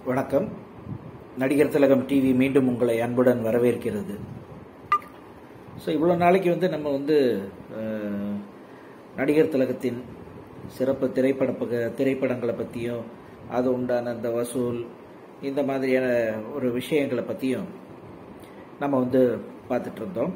வணக்கம் நடிகர் திலகம் டிவி மீண்டும் உங்களை அன்புடன் வரவேற்கிறது ஸோ இவ்வளோ நாளைக்கு வந்து நம்ம வந்து அஹ், நடிகர் திலகத்தின் சிறப்பு திரைப்பட பக- திரைப்படங்களை பற்றியும் அது உண்டான அந்த வசூல் இந்த மாதிரியான ஒரு விஷயங்களை பற்றியும் நம்ம வந்து பார்த்துட்டு இருந்தோம்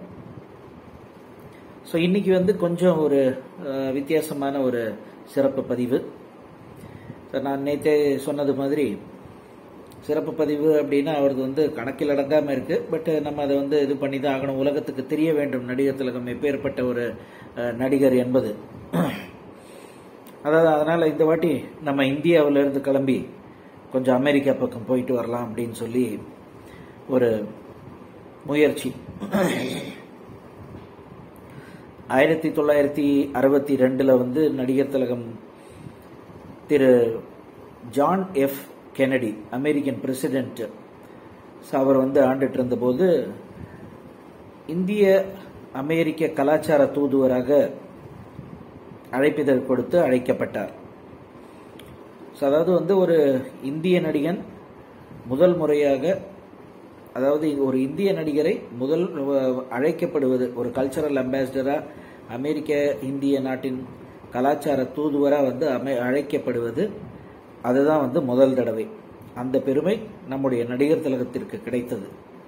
ஸோ இன்னைக்கு வந்து கொஞ்சம் ஒரு அஹ், வித்தியாசமான ஒரு சிறப்பு பதிவு ஸோ நான் நேற்றே சொன்னது மாதிரி சிறப்பு பதிவு அப்படின்னா அவரது வந்து கணக்கில் அடங்காமல் இருக்கு பட் நம்ம அதை வந்து இது பண்ணி தான் ஆகணும் உலகத்துக்கு தெரிய வேண்டும் நடிகர் திலகம் எப்பேற்பட்ட ஒரு அஹ், நடிகர் என்பது அதாவது அதனால இந்த வாட்டி நம்ம இந்தியாவில இருந்து கிளம்பி கொஞ்சம் அமெரிக்கா பக்கம் போயிட்டு வரலாம் அப்படின்னு சொல்லி ஒரு முயற்சி ஆயிரத்தி தொள்ளாயிரத்தி அறுபத்தி ரெண்டுல வந்து நடிகர் திலகம் திரு John F Kennedy American president அவர் வந்து ஆண்டுட்டு இருந்தபோது இந்திய அமெரிக்க கலாச்சார தூதுவராக அழைப்பிதழ் கொடுத்து அழைக்கப்பட்டார் So, அதாவது வந்து ஒரு இந்திய நடிகன் முதல் முறையாக அதாவது ஒரு இந்திய நடிகரை முதல் அஹ், அழைக்கப்படுவது ஒரு கல்ச்சரல் அம்பாசிடரா அமெரிக்க இந்திய நாட்டின் கலாச்சார தூதுவரா வந்து அமை அழைக்கப்படுவது அதுதான் வந்து முதல் தடவை அந்த பெருமை நம்முடைய நடிகர் திலகத்திற்கு கிடைத்தது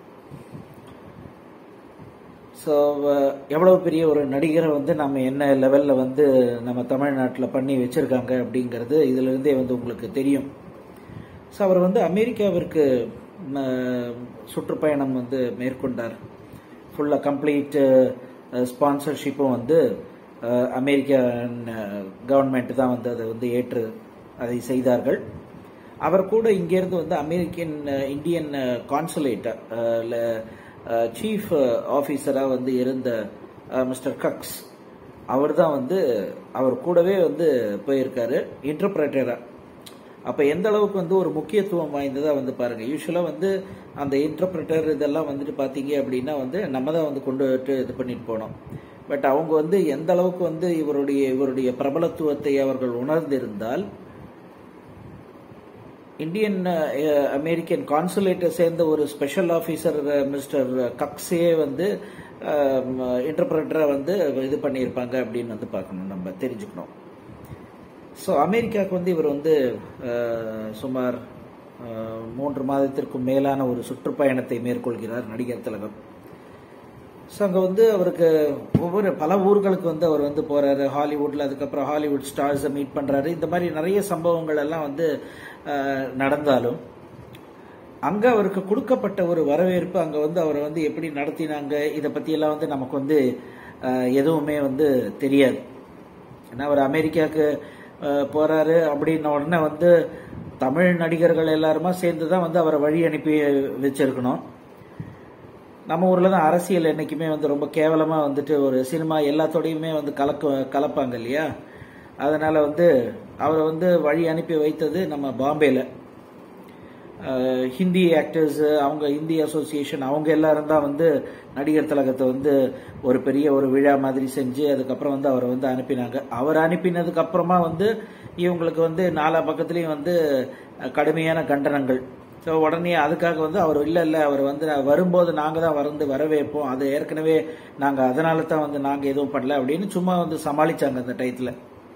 ஸோ எவ்வளவு பெரிய ஒரு நடிகரை வந்து நம்ம என்ன லெவலில் வந்து நம்ம தமிழ்நாட்டில் பண்ணி வச்சிருக்காங்க அப்படிங்கிறது இதுல இருந்தே வந்து உங்களுக்கு தெரியும் ஸோ அவர் வந்து அமெரிக்காவிற்கு ம, சுற்றுப்பயணம் வந்து மேற்கொண்டார் ஃபுல்லாக கம்ப்ளீட் ஸ்பான்சர்ஷிப்பும் வந்து அஹ், அமெரிக்கன் கவர்மெண்ட் தான் வந்து அதை வந்து ஏற்று அதை செய்தார்கள் அவர் கூட இங்கேருந்து வந்து American ah, Indian consulate chief ஆஃபீஸராக வந்து இருந்த அஹ், மிஸ்டர் கக்ஸ் அவர் தான் வந்து அவர் கூடவே வந்து போயிருக்காரு இன்டர்பிரேட்டரா அப்ப எந்த அளவுக்கு வந்து ஒரு முக்கியத்துவம் வாய்ந்ததா வந்து பாருங்க யூஸ்வலா வந்து அந்த இன்டர்பிரட்டர் இதெல்லாம் வந்துட்டு பாத்தீங்க அப்படின்னா வந்து நம்ம தான் வந்து கொண்டு வந்துட்டு இது பண்ணிட்டு போனோம் பட் அவங்க வந்து எந்த அளவுக்கு வந்து இவருடைய இவருடைய பிரபலத்துவத்தை அவர்கள் உணர்ந்திருந்தால் இந்தியன் அஹ், அமெரிக்கன் கான்சுலேட்டை சேர்ந்த ஒரு ஸ்பெஷல் ஆஃபீஸர் மிஸ்டர் கக்ஸே வந்து இன்டர்பிரட்டரை வந்து இது பண்ணியிருப்பாங்க அப்படின்னு வந்து பார்க்கணும் நம்ம தெரிஞ்சுக்கணும் ஸோ அமெரிக்காவுக்கு வந்து இவர் வந்து அஹ், சுமார் அஹ், மூன்று மாதத்திற்கும் மேலான ஒரு சுற்றுப்பயணத்தை மேற்கொள்கிறார் நடிகர் திலகம் ஸோ அங்கே வந்து அவருக்கு ஒவ்வொரு பல ஊர்களுக்கு வந்து அவர் வந்து போறாரு ஹாலிவுட்ல அதுக்கப்புறம் ஹாலிவுட் ஸ்டார்ஸை மீட் பண்றாரு இந்த மாதிரி நிறைய சம்பவங்கள் எல்லாம் வந்து அஹ், நடந்தாலும் அங்க அவருக்கு கொடுக்கப்பட்ட ஒரு வரவேற்பு அங்க வந்து அவரை வந்து எப்படி நடத்தினாங்க இதை பத்தி எல்லாம் வந்து நமக்கு வந்து அஹ், எதுவுமே வந்து தெரியாது ஏன்னா அவர் அமெரிக்காவுக்கு அஹ், போறாரு அப்படின்ன உடனே வந்து தமிழ் நடிகர்கள் எல்லாருமா சேர்ந்து தான் வந்து அவரை வழி அனுப்பி வச்சிருக்கணும் நம்ம ஊர்ல தான் அரசியல் என்னைக்குமே வந்து ரொம்ப கேவலமா வந்துட்டு ஒரு சினிமா எல்லாத்தோடையுமே வந்து கலக்க கலப்பாங்க இல்லையா அதனால வந்து அவரை வந்து வழி அனுப்பி வைத்தது நம்ம பாம்பேல அஹ், ஹிந்தி ஆக்டர்ஸ் அவங்க இந்தி அசோசியேஷன் அவங்க எல்லாரும் தான் வந்து நடிகர் திலகத்தை வந்து ஒரு பெரிய ஒரு விழா மாதிரி செஞ்சு அதுக்கப்புறம் வந்து அவரை வந்து அனுப்பினாங்க அவர் அனுப்பினதுக்கு அப்புறமா வந்து இவங்களுக்கு வந்து நாலா பக்கத்துலயும் வந்து அஹ், கடுமையான கண்டனங்கள் ஸோ உடனே அதுக்காக வந்து அவர் இல்லை இல்லை அவர் வந்து வரும்போது நாங்கள் தான் வந்து வரவேற்போம் அது ஏற்கனவே நாங்கள் அதனால தான் வந்து நாங்கள் எதுவும் பண்ணல அப்படின்னு சும்மா வந்து சமாளிச்சாங்க அந்த டயத்தில்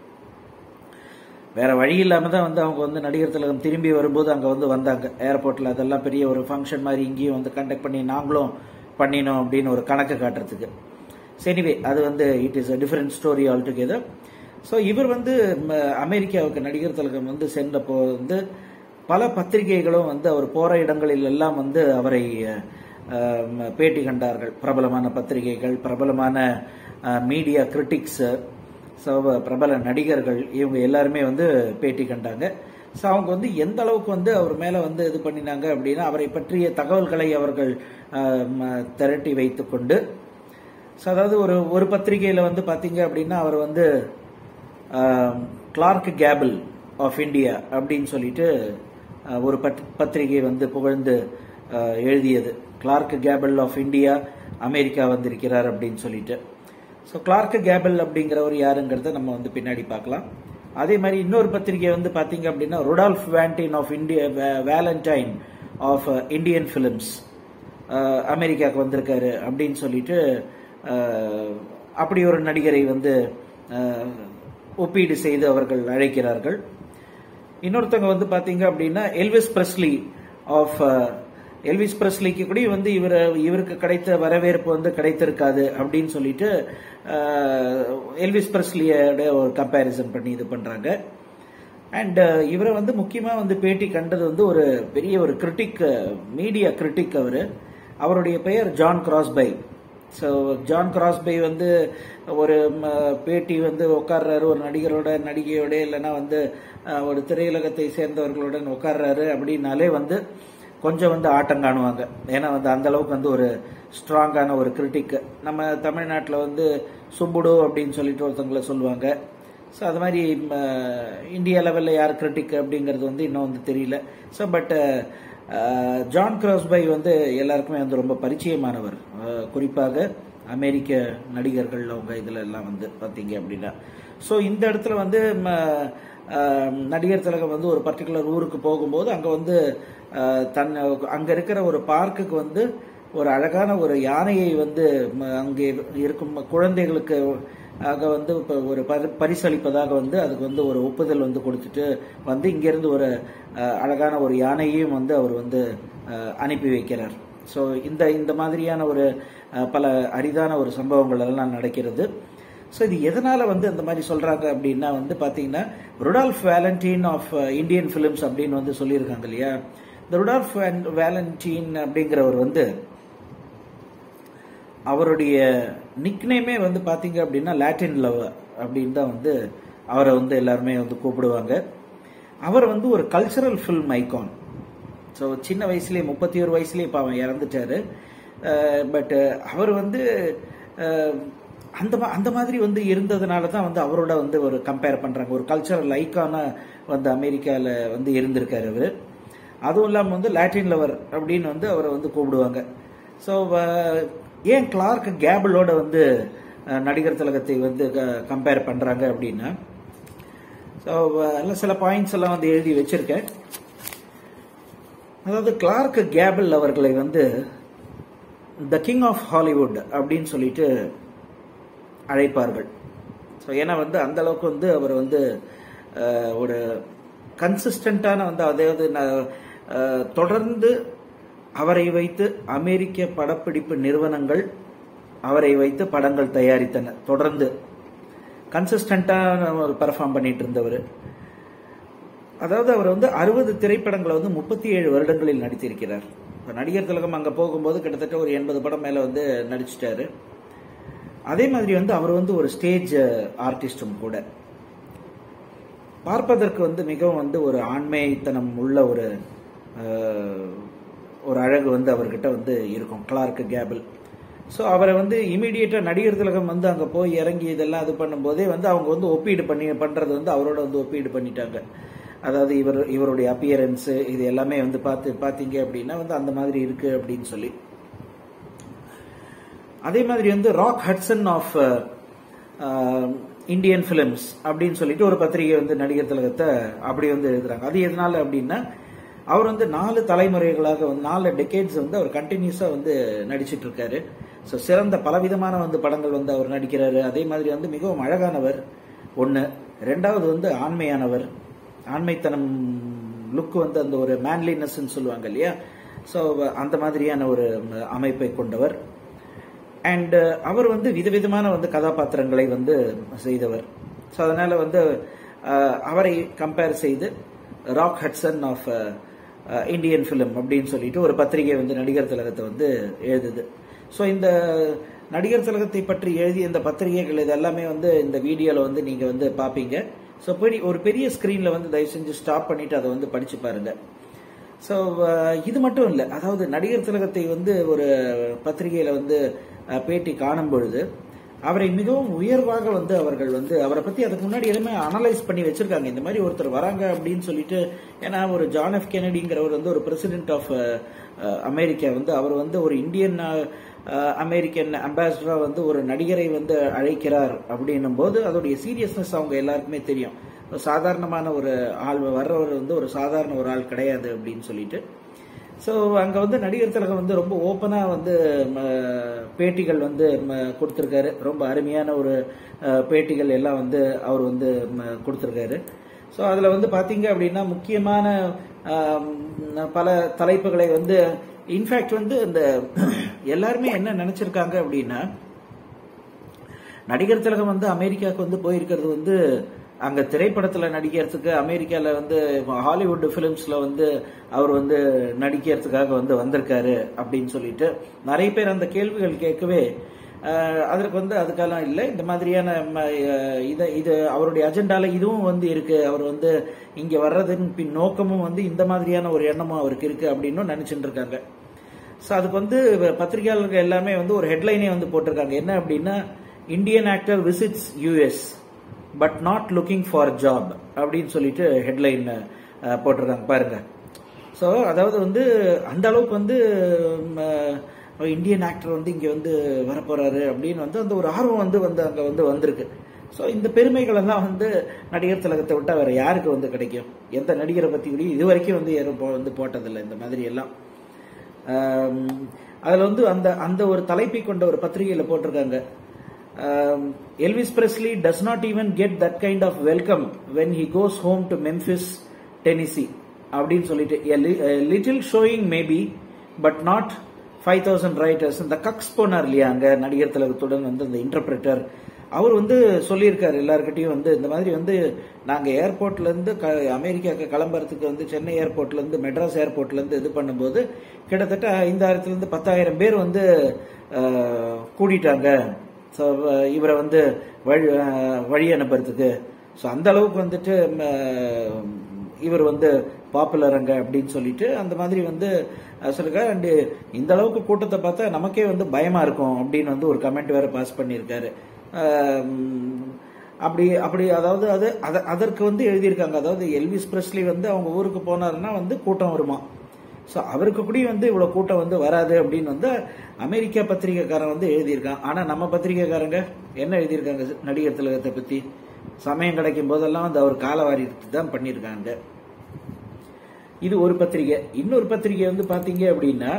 வேற வழி இல்லாம தான் வந்து அவங்க வந்து நடிகர் திலகம் திரும்பி வரும்போது அங்க வந்து வந்தாங்க ஏர்போர்ட்ல அதெல்லாம் பெரிய ஒரு ஃபங்க்ஷன் மாதிரி இங்கேயும் வந்து கண்டக்ட் பண்ணி நாங்களும் பண்ணினோம் அப்படின்னு ஒரு கணக்கு காட்டுறதுக்கு எனிவே அது வந்து it is a different story all together so இவர் வந்து ம, அமெரிக்காவுக்கு நடிகர் திலகம் வந்து சென்றப்போ வந்து பல பத்திரிகைகளும் வந்து அவர் போற இடங்களில் எல்லாம் வந்து அவரை அஹ், ம, பேட்டி கண்டார்கள் பிரபலமான பத்திரிகைகள் பிரபலமான மீடியா கிரிட்டிக்ஸ் ஸோ பிரபல நடிகர்கள் இவங்க எல்லாருமே வந்து பேட்டி கண்டாங்க ஸோ அவங்க வந்து எந்த அளவுக்கு வந்து அவர் மேல வந்து இது பண்ணினாங்க அப்படின்னா அவரை பற்றிய தகவல்களை அவர்கள் ஆஹ், ம- திரட்டி வைத்துக்கொண்டு ஸோ அதாவது ஒரு ஒரு பத்திரிகையில வந்து பாத்தீங்க அப்படின்னா அவர் வந்து ah, Clark Gable of India அப்படின்னு சொல்லிட்டு ஆஹ், ஒரு பத்- பத்திரிகை வந்து புகழ்ந்து ஆஹ், எழுதியது Clark Gable of India America வந்திருக்கிறார் அப்படின்னு சொல்லிட்டு ஸோ கிளார்க் கேபிள் அப்படிங்கிறவர் யாருங்கிறத நம்ம வந்து பின்னாடி பார்க்கலாம் அதே மாதிரி இன்னொரு பத்திரிகை வந்து பாத்தீங்க அப்படின்னா Rudolph Valentino of India Valentine of Indian films அமெரிக்காவுக்கு வந்திருக்காரு அப்படின்னு சொல்லிட்டு அஹ், அப்படி ஒரு நடிகரை வந்து அஹ், ஒப்பீடு செய்து அவர்கள் அழைக்கிறார்கள் இன்னொருத்தவங்க வந்து பாத்தீங்க அப்படின்னா எல்விஸ் பிரஸ்லி ஆஃப் எல்விஸ் பிரஸ்லிக்கு கூட வந்து இவர் இவருக்கு கிடைத்த வரவேற்பு வந்து கிடைத்திருக்காது அப்படின்னு சொல்லிட்டு அஹ், எல்விஸ் பிரஸ்லியோட ஒரு கம்பேரிசன் பண்ணி இது பண்றாங்க அண்ட் இவரை வந்து முக்கியமா வந்து பேட்டி கண்டது வந்து ஒரு பெரிய ஒரு கிரிட்டிக் மீடியா கிரிட்டிக் அவரு அவருடைய பெயர் John Crosby so John Crosby வந்து ஒரு ம, பேட்டி வந்து உட்கார்றாரு ஒரு நடிகரோட நடிகையோட இல்லைன்னா வந்து அஹ், ஒரு திரையுலகத்தை சேர்ந்தவர்களுடன் உட்கார்றாரு அப்படின்னாலே வந்து கொஞ்சம் வந்து ஆட்டம் காணுவாங்க ஏன்னா வந்து அந்த அளவுக்கு வந்து ஒரு ஸ்ட்ராங்கான ஒரு கிரிட்டிக் நம்ம தமிழ்நாட்டில் வந்து சும்புடு அப்படின்னு சொல்லிட்டு ஒருத்தவங்களை சொல்லுவாங்க ஸோ அது மாதிரி ம, இந்தியா லெவலில் யார் கிரிட்டிக் அப்படிங்கிறது வந்து இன்னும் வந்து தெரியல ஸோ பட் ஜான் கிராஸ்பை வந்து எல்லாருக்குமே வந்து ரொம்ப பரிச்சயமானவர் அஹ், குறிப்பாக அமெரிக்க நடிகர்கள் அவங்க இதுல எல்லாம் வந்து பார்த்தீங்க அப்படின்னா ஸோ இந்த இடத்துல வந்து ம, அஹ், நடிகர் திலகம் வந்து ஒரு பர்டிகுலர் ஊருக்கு போகும்போது அங்கே வந்து அஹ், தன் அங்கே இருக்கிற ஒரு பார்க்குக்கு வந்து ஒரு அழகான ஒரு யானையை வந்து ம, அங்கே இருக்கும் குழந்தைகளுக்கு ஆக வந்து இப்போ ஒரு பரி- பரிசளிப்பதாக வந்து அதுக்கு வந்து ஒரு ஒப்புதல் வந்து கொடுத்துட்டு வந்து இங்கிருந்து ஒரு அஹ், அழகான ஒரு யானையையும் வந்து அவர் வந்து அஹ், அனுப்பி வைக்கிறார் ஸோ இந்த இந்த மாதிரியான ஒரு அஹ், பல அரிதான ஒரு சம்பவங்கள் எல்லாம் நடக்கிறது ஸோ இது எதனால வந்து அந்த மாதிரி சொல்றாங்க அப்படின்னா வந்து பாத்தீங்கன்னா Rudolph Valentino of Indian films அப்படின்னு வந்து சொல்லியிருக்காங்க இல்லையா இந்த ருடால்ஃப் வேலண்டின் அப்படிங்கிறவர் வந்து அவருடைய நிக்னேமே வந்து பாத்தீங்க அப்படின்னா லாட்டின் லவ் அப்படின்னு தான் வந்து அவரை வந்து எல்லாருமே வந்து கூப்பிடுவாங்க அவர் வந்து ஒரு கல்ச்சரல் ஃபில்ம் ஐகான் ஸோ சின்ன வயசுலேயே முப்பத்தி ஒரு வயசுலேயே இப்போ அவன் இறந்துட்டாரு பட் அவர் வந்து அஹ், அந்த மா- அந்த மாதிரி வந்து இருந்ததுனால தான் வந்து அவரோட வந்து ஒரு கம்பேர் பண்றாங்க ஒரு கல்ச்சரல் ஐக்கானா வந்து அமெரிக்காவில் வந்து இருந்திருக்காரு அவர் அதுவும் இல்லாமல் வந்து லாட்டின் லவர் அப்படின்னு வந்து அவரை வந்து கூப்பிடுவாங்க ஸோ ஏன் கிளார்க் கேபிளோட வந்து அஹ், நடிகர் திலகத்தை வந்து கம்பேர் பண்றாங்க அப்படின்னா ஸோ சில பாயிண்ட்ஸ் எல்லாம் வந்து எழுதி வச்சிருக்கேன் அதாவது கிளார்க் கேபிள் அவர்களை வந்து த கிங் ஆஃப் ஹாலிவுட் அப்படின்னு சொல்லிட்டு அழைப்பார்கள் ஸோ ஏன்னா வந்து அந்த அளவுக்கு வந்து அவர் வந்து அஹ், ஒரு கன்சிஸ்டண்டான வந்து அதாவது ந- அஹ், தொடர்ந்து அவரை வைத்து அமெரிக்க படப்பிடிப்பு நிறுவனங்கள் அவரை வைத்து படங்கள் தயாரித்தன தொடர்ந்து கன்சிஸ்டண்டான ஒரு பெர்ஃபார்ம் பண்ணிட்டு இருந்தவர் அதாவது அவர் வந்து அறுபது திரைப்படங்களை வந்து முப்பத்தி ஏழு வருடங்களில் நடித்திருக்கிறார் இப்ப நடிகர் திலகம் அங்க போகும்போது கிட்டத்தட்ட ஒரு எண்பது படம் மேல வந்து நடிச்சிட்டாரு அதே மாதிரி வந்து அவர் வந்து ஒரு ஸ்டேஜ் ஆர்டிஸ்டும் கூட பார்ப்பதற்கு வந்து மிகவும் வந்து ஒரு ஆண்மைத்தனம் உள்ள ஒரு அஹ், ஒரு அழகு வந்து அவர்கிட்ட வந்து இருக்கும் கிளார்க் கேபிள் ஸோ அவரை வந்து இமீடியட்டா நடிகர் திலகம் வந்து அங்க போய் இறங்கி இதெல்லாம் இது பண்ணும்போதே வந்து அவங்க வந்து ஒப்பீடு பண்ணி பண்றது வந்து அவரோட வந்து ஒப்பீடு பண்ணிட்டாங்க அதாவது இவர் இவருடைய அப்பியரன்ஸ் இது எல்லாமே வந்து பார்த்து பார்த்தீங்க அப்படின்னா வந்து அந்த மாதிரி இருக்கு அப்படின்னு சொல்லி அதே மாதிரி வந்து Rock Hudson of Indian films அப்படின்னு சொல்லிட்டு ஒரு பத்திரிகை வந்து நடிகர் திலகத்தை அப்படி வந்து எழுதுறாங்க அது எதனால அப்படின்னா அவர் வந்து நாலு தலைமுறைகளாக வந்து நாலு டெக்கேட்ஸ் வந்து அவர் கண்டினியூஸா வந்து நடிச்சிட்டு இருக்காரு ஸோ சிறந்த பலவிதமான வந்து படங்கள் வந்து அவர் நடிக்கிறாரு அதே மாதிரி வந்து மிகவும் அழகானவர் ஒன்று ரெண்டாவது வந்து ஆண்மையானவர் ஆண்மைத்தனம் லுக் வந்து அந்த ஒரு மேன்லினஸ் சொல்லுவாங்க இல்லையா ஸோ அந்த மாதிரியான ஒரு அமைப்பை கொண்டவர் அண்ட் அவர் வந்து விதவிதமான வந்து கதாபாத்திரங்களை வந்து செய்தவர் ஸோ அதனால வந்து அஹ், அவரை கம்பேர் செய்து Rock Hudson of Indian film அப்படின்னு சொல்லிட்டு ஒரு பத்திரிகை வந்து நடிகர் திலகத்தை வந்து எழுதுது ஸோ இந்த நடிகர் திலகத்தை பற்றி எழுதிய இந்த பத்திரிகைகள் இது எல்லாமே வந்து இந்த வீடியோவில் வந்து நீங்கள் வந்து பார்ப்பீங்க ஸோ பெரிய ஒரு பெரிய ஸ்க்ரீனில் வந்து தயவு செஞ்சு ஸ்டாப் பண்ணிட்டு அதை வந்து படிச்சு பாருங்க ஸோ இது மட்டும் இல்லை அதாவது நடிகர் திலகத்தை வந்து ஒரு பத்திரிகையில வந்து அஹ், பேட்டி காணும் பொழுது அவரை மிகவும் உயர்வாக வந்து அவர்கள் வந்து அவரை பத்தி அதுக்கு முன்னாடி எதுவுமே அனலைஸ் பண்ணி வச்சிருக்காங்க இந்த மாதிரி ஒருத்தர் வராங்க அப்படின்னு சொல்லிட்டு ஏன்னா ஒரு ஜான் எஃப் கெனடிங்கிறவர் வந்து ஒரு பிரசிடென்ட் ஆஃப் அமெரிக்கா வந்து அவர் வந்து ஒரு இந்தியன் அஹ், அமெரிக்கன் அம்பாசிடரா வந்து ஒரு நடிகரை வந்து அழைக்கிறார் அப்படின்னும் போது அதோடைய சீரியஸ்னஸ் அவங்க எல்லாருக்குமே தெரியும் சாதாரணமான ஒரு ஆள் வர்றவர் வந்து ஒரு சாதாரண ஒரு ஆள் கிடையாது அப்படின்னு சொல்லிட்டு ஸோ அங்கே வந்து நடிகர் திலகம் வந்து ரொம்ப ஓப்பனாக வந்து ம, பேட்டிகள் வந்து ம, கொடுத்திருக்காரு ரொம்ப அருமையான ஒரு அஹ், பேட்டிகள் எல்லாம் வந்து அவர் வந்து ம, கொடுத்திருக்காரு ஸோ அதில் வந்து பார்த்தீங்க அப்படின்னா முக்கியமான ஆம், பல தலைப்புகளை வந்து இன்ஃபேக்ட் வந்து இந்த எல்லாருமே என்ன நினைச்சிருக்காங்க அப்படின்னா நடிகர் திலகம் வந்து அமெரிக்காவுக்கு வந்து போயிருக்கிறது வந்து அங்க திரைப்படத்துல நடிக்கிறதுக்கு அமெரிக்கால வந்து ஹாலிவுட் பிலிம்ஸ்ல வந்து அவர் வந்து நடிக்கிறதுக்காக வந்து வந்திருக்காரு அப்படின்னு சொல்லிட்டு நிறைய பேர் அந்த கேள்விகள் கேட்கவே அஹ், அதற்கு வந்து அதுக்கெல்லாம் இல்லை இந்த மாதிரியான ம, அஹ், இத இது அவருடைய அஜெண்டால இதுவும் வந்து இருக்கு அவர் வந்து இங்க வர்றதன் பின் நோக்கமும் வந்து இந்த மாதிரியான ஒரு எண்ணமும் அவருக்கு இருக்கு அப்படின்னு நினைச்சிட்டு இருக்காங்க ஸோ அதுக்கு வந்து பத்திரிகையாளர்கள் எல்லாமே வந்து ஒரு ஹெட்லைனே வந்து போட்டிருக்காங்க என்ன அப்படின்னா Indian actor visits US but not looking for job அப்படின்னு சொல்லிட்டு ஹெட்லைன் போட்டிருக்காங்க பாருங்க ஸோ அதாவது வந்து அந்த அளவுக்கு வந்து ம், அஹ், இந்தியன் ஆக்டர் வந்து இங்கே வந்து வரப்போறாரு அப்படின்னு வந்து அந்த ஒரு ஆர்வம் வந்து வந்து அங்கே வந்து வந்திருக்கு ஸோ இந்த பெருமைகள் எல்லாம் வந்து நடிகர் திலகத்தை விட்டா வேற யாருக்கு வந்து கிடைக்கும் எந்த நடிகரை பற்றி கூட இது வரைக்கும் வந்து யாரும் போ- வந்து போட்டதில்லை இந்த மாதிரி எல்லாம் ஆம், அதுல வந்து அந்த அந்த ஒரு தலைப்பை கொண்ட ஒரு பத்திரிகையில போட்டிருக்காங்க Elvis Presley does not even get that kind of welcome when he goes home to Memphis Tennessee அப்படின்னு சொல்லிட்டு little showing maybe but not five thousand writers இந்த கக்ஸ் போனார் இல்லையா அங்க நடிகர் திலகத்துடன் வந்து இந்த இன்டர்பிரட்டர் அவர் வந்து சொல்லியிருக்காரு எல்லாருக்கிட்டையும் வந்து இந்த மாதிரி வந்து நாங்க ஏர்போர்ட்ல இருந்து க- அமெரிக்காவுக்கு கிளம்புறதுக்கு வந்து சென்னை ஏர்போர்ட்ல இருந்து மெட்ராஸ் ஏர்போர்ட்ல இருந்து இது பண்ணும்போது கிட்டத்தட்ட ஐந்தாயிரத்துல இருந்து பத்தாயிரம் பேர் வந்து அஹ், கூடிட்டாங்க ஸோ இவரை வந்து வழி அஹ், வழி அனுப்புறதுக்கு ஸோ அந்த அளவுக்கு வந்துட்டு ம, இவர் வந்து பாப்புலர் அங்க அப்படின்னு சொல்லிட்டு அந்த மாதிரி வந்து அஹ், சொல்லிருக்காரு அண்ட் இந்த அளவுக்கு கூட்டத்தை பார்த்தா நமக்கே வந்து பயமா இருக்கும் அப்படின்னு வந்து ஒரு கமெண்ட் வேற பாஸ் பண்ணியிருக்காரு ஆம், அப்படி அப்படி அதாவது அது அத- அதற்கு வந்து எழுதியிருக்காங்க அதாவது எல்விஸ் பிரஸ்லி வந்து அவங்க ஊருக்கு போனாருன்னா வந்து கூட்டம் வருமா ஸோ அவருக்கு கூட வந்து இவ்வளவு கூட்டம் வந்து வராது அப்படின்னு வந்து அமெரிக்கா பத்திரிகைக்காரன் வந்து எழுதியிருக்கான் ஆனா நம்ம பத்திரிகைக்காரங்க என்ன எழுதியிருக்காங்க நடிகர் திலகத்தை பத்தி சமயம் கிடைக்கும் போதெல்லாம் வந்து அவர் காலவாரி தான் பண்ணியிருக்காங்க இது ஒரு பத்திரிகை இன்னொரு பத்திரிகை வந்து பாத்தீங்க அப்படின்னா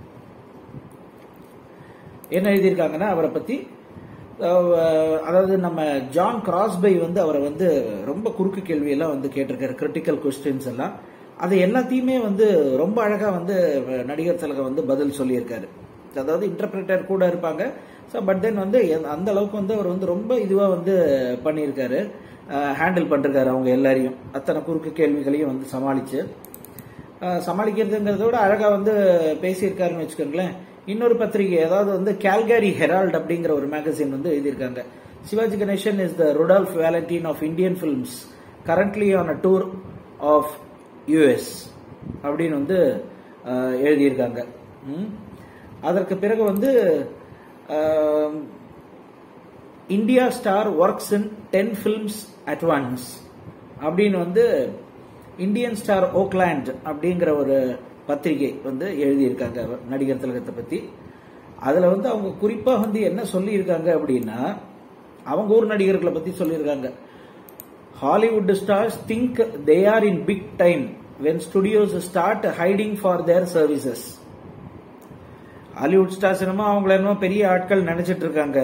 என்ன எழுதியிருக்காங்கன்னா அவரை பத்தி அஹ், அதாவது நம்ம ஜான் கிராஸ்பை வந்து அவரை வந்து ரொம்ப குறுக்கு கேள்வி எல்லாம் வந்து கேட்டிருக்காரு கிரிட்டிக்கல் கொஸ்டின்ஸ் எல்லாம் அது எல்லாத்தையுமே வந்து ரொம்ப அழகா வந்து நடிகர் திலகம் வந்து பதில் சொல்லியிருக்காரு அதாவது இன்டர்பிரேட்டர் கூட இருப்பாங்க ஸோ பட் தென் வந்து எந்த- அந்த அளவுக்கு வந்து அவர் வந்து ரொம்ப இதுவா வந்து பண்ணியிருக்காரு ஹேண்டில் பண்ணிருக்காரு அவங்க எல்லாரையும் அத்தனை குறுக்கு கேள்விகளையும் வந்து சமாளிச்சு அஹ் சமாளிக்கிறதுங்கிறத விட அழகா வந்து பேசியிருக்காருன்னு வச்சுக்கோங்களேன் இன்னொரு பத்திரிகை அதாவது வந்து கேல்காரி ஹெரால்ட் அப்படிங்கிற ஒரு மேகசின் வந்து எழுதியிருக்காங்க Sivaji Ganesan is the Rudolph Valentino of Indian films currently on a tour of US அப்படின்னு வந்து அஹ், எழுதியிருக்காங்க ம். அதற்கு பிறகு வந்து India star works in ten films at once அப்படின்னு வந்து இந்தியன் ஸ்டார் ஓக்லாண்ட் அப்படிங்கிற ஒரு பத்திரிகை வந்து எழுதியிருக்காங்க நடிகர் திலகத்தை பத்தி அதுல வந்து அவங்க குறிப்பா வந்து என்ன சொல்லியிருக்காங்க அப்படின்னா அவங்க ஊர் நடிகர்களை பத்தி சொல்லியிருக்காங்க Hollywood stars think they are in big time when studios start hiding for their services Hollywood stars என்னமோ அவங்கள என்னமோ பெரிய ஆட்கள் நினைச்சிட்டு இருக்காங்க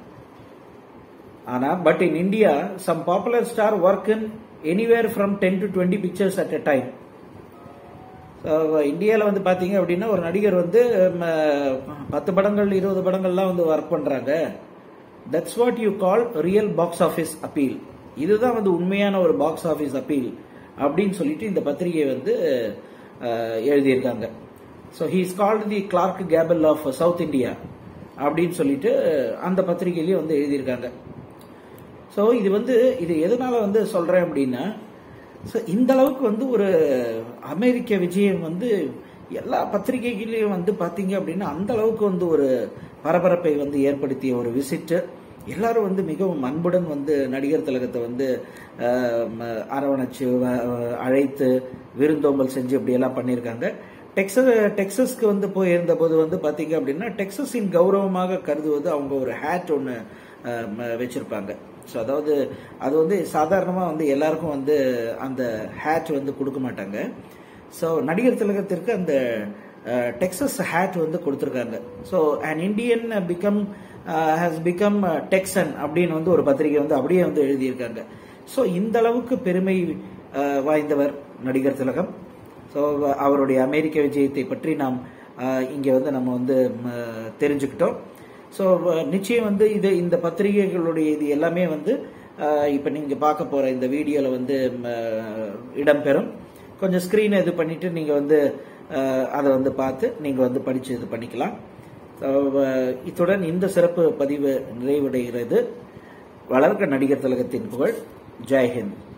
ஆனா but in India some popular star work in anywhere from ten to twenty pictures at a time இந்தியாவில் வந்து பார்த்தீங்க அப்படின்னா ஒரு நடிகர் வந்து ம, பத்து படங்கள் இருபது படங்கள்லாம் வந்து ஒர்க் பண்றாங்க that's what you call real box office appeal இதுதான் வந்து உண்மையான ஒரு பாக்ஸ் ஆஃபீஸ் அப்பீல் அப்படின்னு சொல்லிட்டு இந்த பத்திரிகை வந்து அஹ், எழுதியிருக்காங்க so he's called the Clark Gable of South India அப்படின்னு சொல்லிட்டு அந்த பத்திரிகையிலேயே வந்து எழுதியிருக்காங்க ஸோ இது வந்து இது எதனால வந்து சொல்றேன் அப்படின்னா ஸோ இந்த அளவுக்கு வந்து ஒரு அமெரிக்க விஜயம் வந்து எல்லா பத்திரிகைகளையும் வந்து பாத்தீங்க அப்படின்னா அந்த அளவுக்கு வந்து ஒரு பரபரப்பை வந்து ஏற்படுத்திய ஒரு விசிட் எல்லாரும் வந்து மிகவும் அன்புடன் வந்து நடிகர் திலகத்தை வந்து ஆஹ், ம, அரவணைச்சு வ- அழைத்து விருந்தோம்பல் செஞ்சு அப்படி எல்லாம் பண்ணியிருக்காங்க டெக்ஸஸ் டெக்ஸஸ்க்கு வந்து போயிருந்த போது வந்து பாத்தீங்க அப்படின்னா டெக்ஸஸின் கௌரவமாக கருதுவது அவங்க ஒரு ஹேட் ஒன்று வச்சிருப்பாங்க ஸோ அதாவது அது வந்து சாதாரணமாக வந்து எல்லாருக்கும் வந்து அந்த ஹேட் வந்து கொடுக்க மாட்டாங்க ஸோ நடிகர் திலகத்திற்கு அந்த டெக்ஸஸ் ஹேட் வந்து கொடுத்துருக்காங்க so and Indian become has become Texan அப்படின்னு வந்து ஒரு பத்திரிகை வந்து அப்படியே வந்து எழுதியிருக்காங்க ஸோ இந்த அளவுக்கு பெருமை அஹ், வாய்ந்தவர் நடிகர் திலகம் ஸோ அவருடைய அமெரிக்க விஜயத்தை பற்றி நாம் அஹ், இங்கே வந்து நம்ம வந்து ம, தெரிஞ்சுக்கிட்டோம் ஸோ நிச்சயம் வந்து இது இந்த பத்திரிகைகளுடைய இது எல்லாமே வந்து இப்போ நீங்கள் பார்க்க போகிற இந்த வீடியோவில் வந்து ம, இடம்பெறும் கொஞ்சம் ஸ்க்ரீனை இது பண்ணிட்டு நீங்கள் வந்து அஹ், அதை வந்து பார்த்து நீங்கள் வந்து படித்து இது பண்ணிக்கலாம் So, அஹ், இத்துடன் இந்த சிறப்பு பதிவு நிறைவடைகிறது வளர்க்க நடிகர் திலகத்தின் புகழ் ஜெய்ஹிந்த்